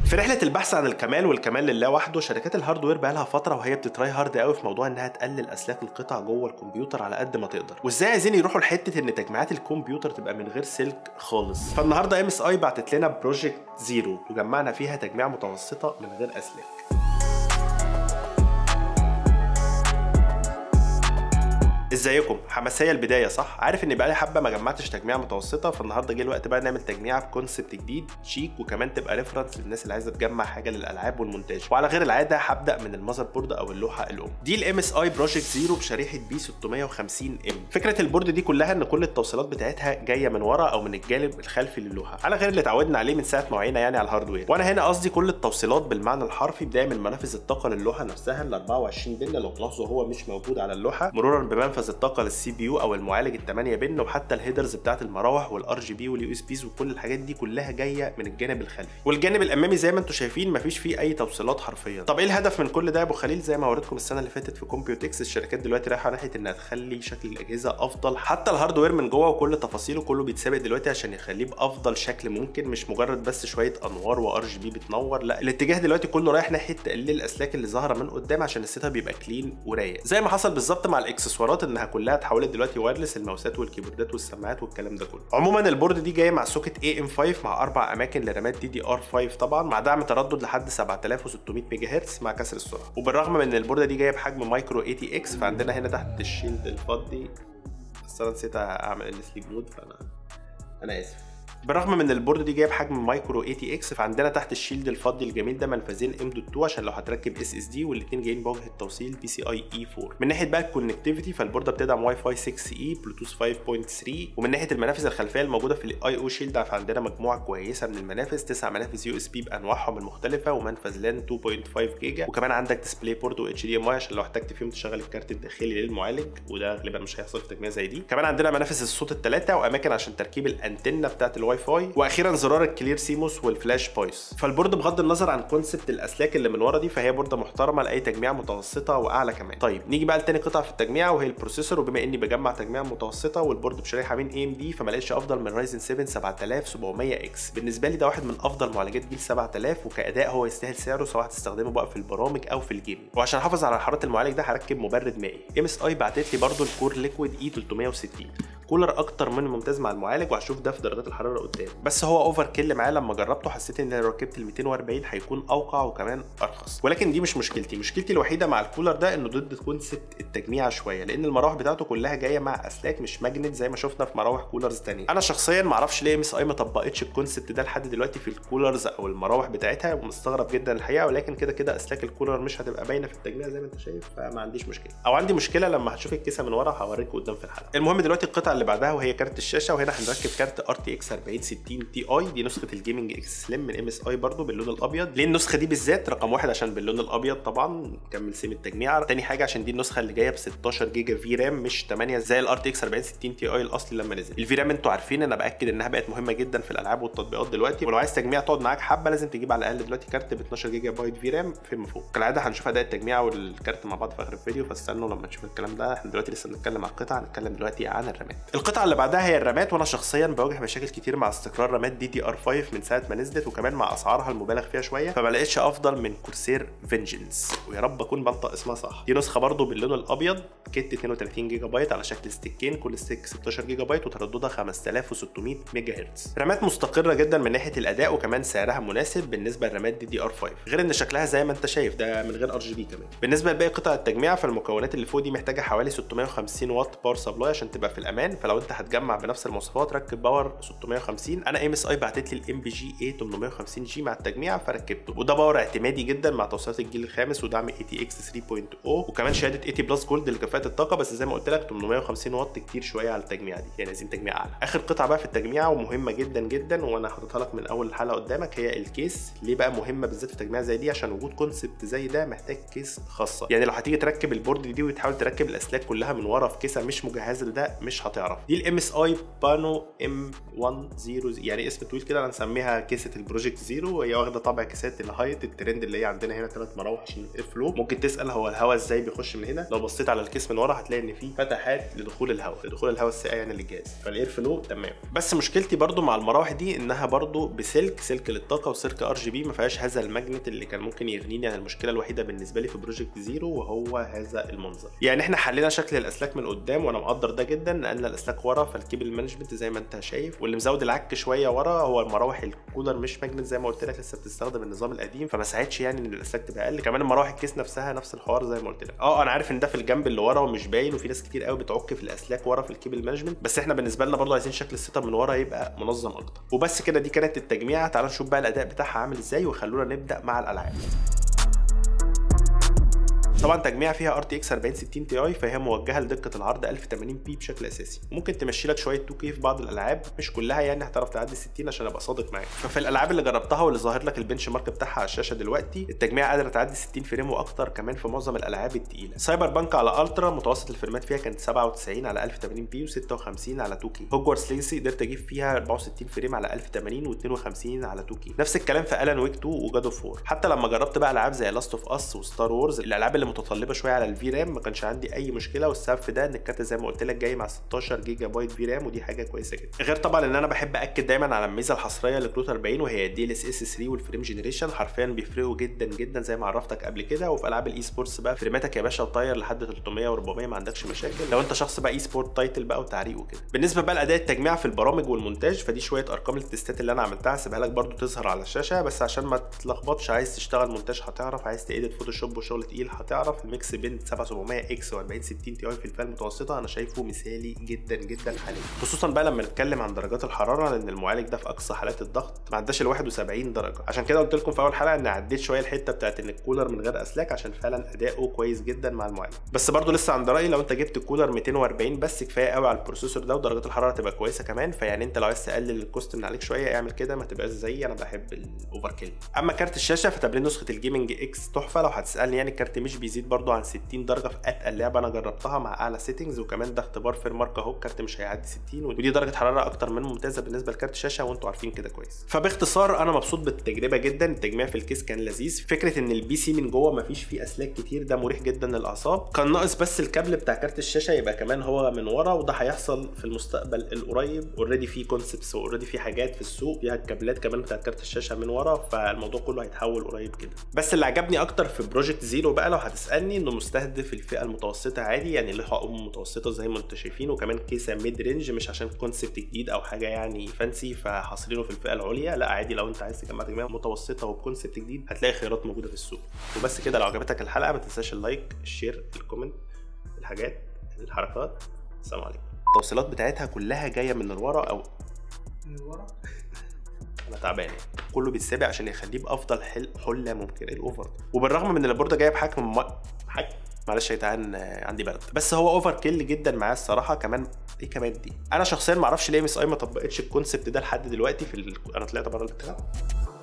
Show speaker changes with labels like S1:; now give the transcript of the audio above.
S1: في رحله البحث عن الكمال والكمال لله وحده شركات الهاردوير بقى لها فتره وهي بتتراي هارد قوي في موضوع انها تقلل اسلاك القطع جوه الكمبيوتر على قد ما تقدر وازاي عايزين يروحوا لحته ان تجميعات الكمبيوتر تبقى من غير سلك خالص فالنهارده ام اس اي بعتت لنا بروجكت زيرو وجمعنا فيها تجميع متوسطه من غير اسلاك ازيكم حماسيه البدايه صح عارف ان بقالي حبه ما جمعتش تجميع متوسطه فالنهارده جه الوقت بقى نعمل تجميعه بكونسبت جديد شيك وكمان تبقى ريفرنس للناس اللي عايزه تجمع حاجه للالعاب والمونتاج وعلى غير العاده هبدا من المذر بورد او اللوحه الام دي الام اس اي بروجكت زيرو بشريحه بي 650 ام فكره البورد دي كلها ان كل التوصيلات بتاعتها جايه من ورا او من الجانب الخلفي للوحه على غير اللي اتعودنا عليه من ساعه ما وعينا يعني على الهاردوير وانا هنا قصدي كل التوصيلات بالمعنى الحرفي بدايه من منافذ الطاقه للوحه نفسها ال 24 بن لو تلاحظوا هو مش موجود على اللوحه مرورا بمنفذ الطاقه للسي بي يو او المعالج ال 8 بن وحتى الهيدرز بتاعت المراوح والار جي بي واليو اس بيز وكل الحاجات دي كلها جايه من الجانب الخلفي والجانب الامامي زي ما انتم شايفين مفيش فيه اي توصيلات حرفيا طب ايه الهدف من كل ده يا ابو خليل زي ما وريتكم السنه اللي فاتت في كومبيوتكس الشركات دلوقتي رايحه ناحيه انها تخلي شكل الاجهزه افضل حتى الهاردوير من جوه وكل تفاصيله كله بيتسابق دلوقتي عشان يخليه بافضل شكل ممكن مش مجرد بس شويه انوار وار جي بي بتنور لا الاتجاه دلوقتي كله رايح ناحيه تقليل الاسلاك اللي ظاهره من قدام عشان السيت اب يبقى كلين ورايق زي ما حصل بالظبط مع الاكسسوارات انها كلها اتحولت دلوقتي وايرلس الماوسات والكيبوردات والسماعات والكلام ده كله عموما البورد دي جايه مع سوكت اي ام 5 مع اربع اماكن لرامات دي دي ار 5 طبعا مع دعم تردد لحد 7600 ميجا هرتز مع كسر السرعه وبالرغم من ان البورده دي جايه بحجم مايكرو 80 اكس فعندنا هنا تحت الشيلد الفضي بس انا نسيت اعمل السليب مود فانا انا اسف بالرغم من البورد دي جايب حجم مايكرو 80 اكس فعندنا تحت الشيلد الفضي الجميل ده منفذين ام دوت 2 عشان لو هتركب اس اس دي والاثنين جايين بواجهه توصيل بي سي اي اي 4 من ناحيه بقى الكونكتيفيتي فالبورده بتدعم واي فاي 6 اي بلوتوث 5.3 ومن ناحيه المنافذ الخلفيه الموجوده في الاي او شيلد فعندنا مجموعه كويسه من المنافذ تسع منافذ يو اس بي بانواعهم المختلفه ومنفذ لان 2.5 جيجا وكمان عندك ديسبلاي بورت و اتش دي ام اي عشان لو احتجت فيهم تشغل الكارت الداخلي للمعالج وده غالبا مش هيحصل في تجميع زي دي كمان عندنا منافذ الصوت الثلاثه واماكن عشان تركيب الانتنه بتاعت الواي فاي واخيرا زرار الكلير سيموس والفلاش بويس فالبورد بغض النظر عن كونسبت الاسلاك اللي من ورا دي فهي بورده محترمه لاي تجميع متوسطه واعلى كمان طيب نيجي بقى لتاني قطعه في التجميع وهي البروسيسور وبما اني بجمع تجميع متوسطه والبورد بشريحه من اي ام دي فما لقيتش افضل من رايزن 7 7700 اكس بالنسبه لي ده واحد من افضل معالجات جيل 7000 وكاداء هو يستاهل سعره سواء هتستخدمه بقى في البرامج او في الجيمنج وعشان احافظ على حراره المعالج ده هركب مبرد مائي ام اس اي بعتت لي برده الكور ليكويد اي 360 كولر اكتر من ممتاز مع المعالج وهشوف ده في درجات الحراره قدام بس هو اوفر كيل معاه لما جربته حسيت ان لو ركبت ال 240 هيكون اوقع وكمان ارخص ولكن دي مش مشكلتي مشكلتي الوحيده مع الكولر ده انه ضد كونسبت التجميع شويه لان المراوح بتاعته كلها جايه مع اسلاك مش ماجنت زي ما شفنا في مراوح كولرز تانية انا شخصيا ما اعرفش ليه ام اس اي ما طبقتش الكونسبت ده لحد دلوقتي في الكولرز او المراوح بتاعتها ومستغرب جدا الحقيقه ولكن كده كده اسلاك الكولر مش هتبقى باينه في التجميع زي ما انت شايف فما عنديش مشكله او عندي مشكله لما هتشوف الكيسه من ورا هوريك قدام في الحلقه المهم دلوقتي القطعه اللي بعدها وهي كارت الشاشه وهنا هنركب كارت ار تي اكس 4060 تي اي دي نسخه الجيمنج اكس سليم من ام اس اي برضه باللون الابيض ليه النسخه دي بالذات رقم واحد عشان باللون الابيض طبعا كمل سيم التجميع تاني حاجه عشان دي النسخه اللي جايه ب 16 جيجا في رام مش 8 زي الار تي اكس 4060 تي اي الاصلي لما نزل الفي رام انتوا عارفين انا باكد انها بقت مهمه جدا في الالعاب والتطبيقات دلوقتي ولو عايز تجميع تقعد معاك حبه لازم تجيب على الاقل دلوقتي كارت ب 12 جيجا بايت في رام فيما فوق كالعاده هنشوف اداء التجميع والكارت مع بعض في اخر الفيديو فاستنوا لما نشوف الكلام ده احنا دلوقتي لسه بنتكلم عن القطع هنتكلم دلوقتي عن الرامات القطعه اللي بعدها هي الرامات وانا شخصيا بواجه مشاكل كتير مع استقرار رامات دي دي ار 5 من ساعه ما نزلت وكمان مع اسعارها المبالغ فيها شويه فما لقيتش افضل من كورسير فينجنس ويا رب اكون بنطق اسمها صح دي نسخه برضو باللون الابيض كيت 32 جيجا بايت على شكل ستيكين كل ستيك 16 جيجا بايت وترددها 5600 ميجا هرتز رامات مستقره جدا من ناحيه الاداء وكمان سعرها مناسب بالنسبه لرامات دي دي ار 5 غير ان شكلها زي ما انت شايف ده من غير ار جي بي كمان بالنسبه لباقي قطع التجميع فالمكونات اللي فوق دي محتاجه حوالي 650 واط باور سبلاي عشان تبقى في الامان فلو انت هتجمع بنفس المواصفات ركب باور 650 انا ام اس اي بعتت لي الام بي جي اي 850 جي مع التجميع فركبته وده باور اعتمادي جدا مع توصيلات الجيل الخامس ودعم اي تي اكس 3.0 وكمان شهاده 80 بلس جولد لكفاءه الطاقه بس زي ما قلت لك 850 واط كتير شويه على التجميع دي يعني عايزين تجميع اعلى اخر قطعه بقى في التجميع ومهمه جدا جدا وانا حاططها لك من اول الحلقه قدامك هي الكيس ليه بقى مهمه بالذات في تجميع زي دي عشان وجود كونسبت زي ده محتاج كيس خاصه يعني لو هتيجي تركب البورد دي وتحاول تركب الاسلاك كلها من ورا في كيسه مش مجهزه لده مش هتعرف تعرف دي الام اس اي بانو ام 10 يعني اسم طويل كده هنسميها كيسه البروجكت زيرو وهي واخده طابع كيسات الهايت الترند اللي هي عندنا هنا ثلاث مراوح عشان الاير فلو ممكن تسال هو الهواء ازاي بيخش من هنا لو بصيت على الكيس من ورا هتلاقي ان في فتحات لدخول الهواء لدخول الهواء الساقع يعني للجهاز فالاير فلو تمام بس مشكلتي برضو مع المراوح دي انها برضو بسلك سلك للطاقه وسلك ار جي بي ما فيهاش هذا الماجنت اللي كان ممكن يغنيني عن المشكله الوحيده بالنسبه لي في بروجكت زيرو وهو هذا المنظر يعني احنا حلينا شكل الاسلاك من قدام وانا مقدر ده جدا نقلنا الاسلاك ورا فالكيبل مانجمنت زي ما انت شايف واللي مزود العك شويه ورا هو المراوح الكولر مش ماجنت زي ما قلت لك لسه بتستخدم النظام القديم فما ساعدش يعني ان الاسلاك تبقى اقل كمان المراوح الكيس نفسها نفس الحوار زي ما قلت لك اه انا عارف ان ده في الجنب اللي ورا ومش باين وفي ناس كتير قوي بتعك في الاسلاك ورا في الكيبل مانجمنت بس احنا بالنسبه لنا برضو عايزين شكل السيت من ورا يبقى منظم اكتر وبس كده دي كانت التجميعه تعال نشوف بقى الاداء بتاعها عامل ازاي وخلونا نبدا مع الالعاب طبعا تجميع فيها ار تي اكس 4060 تي اي فهي موجهه لدقه العرض 1080 بي بشكل اساسي ممكن تمشي لك شويه 2 كي في بعض الالعاب مش كلها يعني هتعرف تعدي 60 عشان ابقى صادق معاك ففي الالعاب اللي جربتها واللي ظاهر لك البنش مارك بتاعها على الشاشه دلوقتي التجميع قادره تعدي 60 فريم واكتر كمان في معظم الالعاب التقيله سايبر بانك على الترا متوسط الفريمات فيها كانت 97 على 1080 بي و56 على 2 كي هوجورتس ليجسي قدرت اجيب فيها 64 فريم على 1080 و52 على 2 كي نفس الكلام في الان ويك 2 وجاد اوف 4 حتى لما جربت بقى العاب زي لاست اوف اس وستار وورز الالعاب اللي متطلبه شويه على الفي رام ما كانش عندي اي مشكله والسبب في ده ان الكارت زي ما قلت لك جاي مع 16 جيجا بايت في رام ودي حاجه كويسه جدا غير طبعا ان انا بحب اكد دايما على الميزه الحصريه لكروت 40 وهي الدي ال اس اس 3 والفريم جنريشن حرفيا بيفرقوا جدا جدا زي ما عرفتك قبل كده وفي العاب الاي سبورتس بقى فريماتك يا باشا طاير لحد 300 و400 ما عندكش مشاكل لو انت شخص بقى اي سبورت تايتل بقى وتعريق وكده بالنسبه بقى لاداء التجميع في البرامج والمونتاج فدي شويه ارقام التستات اللي انا عملتها هسيبها لك برده تظهر على الشاشه بس عشان ما تتلخبطش عايز تشتغل مونتاج هتعرف عايز تأديت فوتوشوب وشغل تقيل هتعرف الميكس بين 7700 اكس و40 60 تي اي في الفئه المتوسطه انا شايفه مثالي جدا جدا حاليا خصوصا بقى لما نتكلم عن درجات الحراره لان المعالج ده في اقصى حالات الضغط ما عداش ال 71 درجه عشان كده قلت لكم في اول حلقه ان عديت شويه الحته بتاعت ان الكولر من غير اسلاك عشان فعلا اداؤه كويس جدا مع المعالج بس برضو لسه عند رايي لو انت جبت الكولر 240 بس كفايه قوي على البروسيسور ده ودرجات الحراره تبقى كويسه كمان فيعني انت لو عايز تقلل الكوست من عليك شويه اعمل كده ما تبقاش زيي انا بحب الاوفر كيل اما كارت الشاشه فتبريد نسخه الجيمنج اكس تحفه لو هتسالني يعني الكارت مش بيزيد برضو عن 60 درجه في اتقل لعبه انا جربتها مع اعلى سيتنجز وكمان ده اختبار فير مارك اهو الكارت مش هيعدي 60 ودي درجه حراره اكتر من ممتازه بالنسبه لكارت الشاشه وانتوا عارفين كده كويس فباختصار انا مبسوط بالتجربه جدا التجميع في الكيس كان لذيذ فكره ان البي سي من جوه مفيش فيه اسلاك كتير ده مريح جدا للاعصاب كان ناقص بس الكابل بتاع كارت الشاشه يبقى كمان هو من ورا وده هيحصل في المستقبل القريب اوريدي في كونسبتس واوريدي في حاجات في السوق فيها الكابلات كمان بتاعت كارت الشاشه من ورا فالموضوع كله هيتحول قريب كده بس اللي عجبني اكتر في بروجكت زيرو بقى لو هتسالني انه مستهدف الفئه المتوسطه عادي يعني له ام متوسطه زي ما انتم شايفين وكمان كيسه ميد رينج مش عشان كونسبت جديد او حاجه يعني فانسي فحاصرينه في الفئه العليا لا عادي لو انت عايز تجمع تجميع متوسطه وبكونسبت جديد هتلاقي خيارات موجوده في السوق وبس كده لو عجبتك الحلقه ما تنساش اللايك الشير الكومنت الحاجات الحركات السلام عليكم التوصيلات بتاعتها كلها جايه من ورا او
S2: من ورا
S1: انا تعبان يعني كله بيتسابق عشان يخليه بافضل حل حله ممكنه ايه الاوفر ده وبالرغم من ان البورده جايب حجم م... حجم معلش يا جدعان آه، عندي برد بس هو اوفر كيل جدا معاه الصراحه كمان ايه كمان دي انا شخصيا ما اعرفش ليه ام اس اي ما طبقتش الكونسبت ده لحد دلوقتي في ال... انا طلعت بره البتاع